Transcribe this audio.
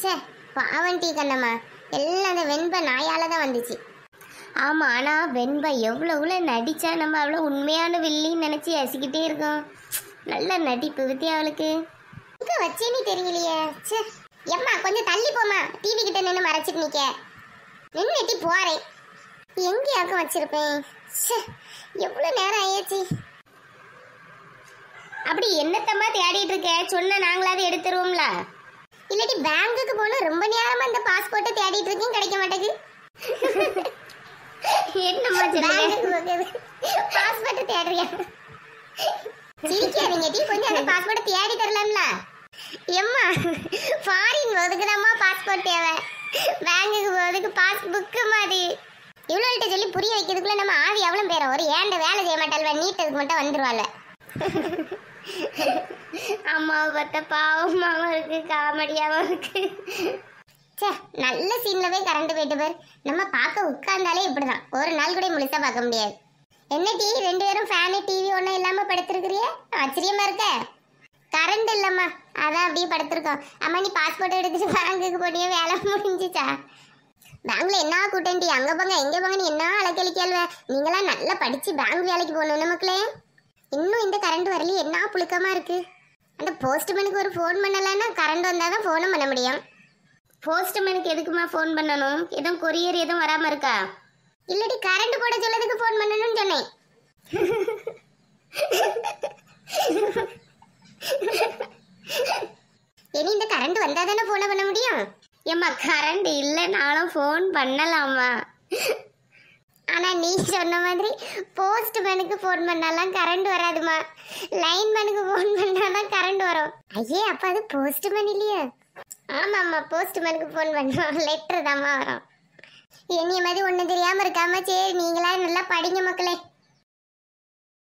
ச்சே பாவம் டீ கண்ணம்மா எல்லாம் அந்த வெண்ப நாயால தான் வந்துச்சு ஆமா ஆனா வெண்பா எவ்வளவுல நடிச்சா நம்ம அவ்வளோ உண்மையான வில்லின்னு நினைச்சு ரசிக்கிட்டே இருக்கோம் நல்ல நடிப்பு வித்தியா அவளுக்கு எங்க வச்சேன்னு தெரியலையே ச்சே எம்மா கொஞ்சம் தள்ளி போமா டிவி கிட்ட நின்று மறைச்சிட்டு நிக்க நின்று எட்டி போறேன் எங்கேயாக்கும் வச்சிருப்பேன் ச்சே எவ்வளவு நேரம் ஆயாச்சு அப்படி என்னத்தம்மா தேடிட்டு இருக்க சொன்ன நாங்களாவது எடுத்துருவோம்ல இல்லாட்டி பேங்குக்கு போகணும் ரொம்ப நேரமா இந்த பாஸ்போர்ட்டை தேடிட்டு இருக்கேன் கிடைக்க மாட்டேங்குது என்னம்மா பேங்குக்கு பாஸ்போர்ட் தேடுறியா சிரிக்காதீங்க டி கொஞ்சம் அந்த பாஸ்போர்ட்டை தேடி தரலாம்ல எம்மா ஃபாரின் போதுக்குதாம்மா பாஸ்போர்ட் தேவை பேங்குக்கு போகிறதுக்கு பாஸ்புக்கு மாதிரி இவ்வளோகிட்ட சொல்லி புரிய வைக்கிறதுக்குள்ள நம்ம ஆவி எவ்வளோ பேரும் ஒரு ஏண்ட வேலை செய்ய மாட்டாள் நீட்டதுக்கு மட்டும் வந்துருவாள் அம்மாவை பார்த்த பாவமாவும் இருக்கு காமெடியாவும் இருக்கு ச்சே நல்ல சீன்ல போய் கரண்ட் போயிட்டு பேர் நம்ம பார்க்க உட்கார்ந்தாலே இப்படிதான் ஒரு நாள் கூட முழுசா பார்க்க முடியாது என்ன டிவி ரெண்டு பேரும் ஃபேனு டிவி ஒன்றும் இல்லாம படுத்திருக்கிறிய ஆச்சரியமா இருக்க கரண்ட் இல்லம்மா அதான் அப்படியே படுத்திருக்கோம் அம்மா நீ பாஸ்போர்ட் எடுத்துட்டு பேங்குக்கு போனியே வேலை முடிஞ்சுச்சா பேங்க்ல என்ன கூட்டம் டி அங்க போங்க எங்க போங்க நீ என்ன அழைக்கழிக்கல்வ நீங்களாம் நல்லா படிச்சு பேங்க் வேலைக்கு போகணும் நமக்குள்ளே இன்னும் இந்த கரண்ட் வரலையே என்ன புழுக்கமா இருக்கு அந்த போஸ்ட்மேனுக்கு ஒரு ஃபோன் பண்ணலான்னா கரண்ட் வந்தால் தான் ஃபோனும் பண்ண முடியும் போஸ்ட்மேனுக்கு எதுக்குமா ஃபோன் பண்ணணும் எதுவும் கொரியர் எதுவும் வராமல் இருக்கா இல்லாட்டி கரண்ட் போட சொல்லதுக்கு ஃபோன் பண்ணணும்னு சொன்னேன் இனி இந்த கரண்ட் வந்தால் தானே ஃபோனை பண்ண முடியும் ஏம்மா கரண்ட் இல்லைனாலும் ஃபோன் பண்ணலாமா ஆனா நீ சொன்ன மாதிரி போஸ்ட்மேனுக்கு ஃபோன் பண்ணாலாம் கரண்ட் வராதுமா லைன்மேனுக்கு ஃபோன் பண்ணாதான் கரண்ட் வரும் ஐயே அப்ப அது போஸ்ட்மேன் இல்லையா ஆமா ஆமா போஸ்ட்மேனுக்கு ஃபோன் பண்ணோம் லெட்டர் தாம்மா வரும் என்னைய மாதிரி ஒன்றும் தெரியாம இருக்காம சரி நீங்களா நல்லா படிங்க மக்களே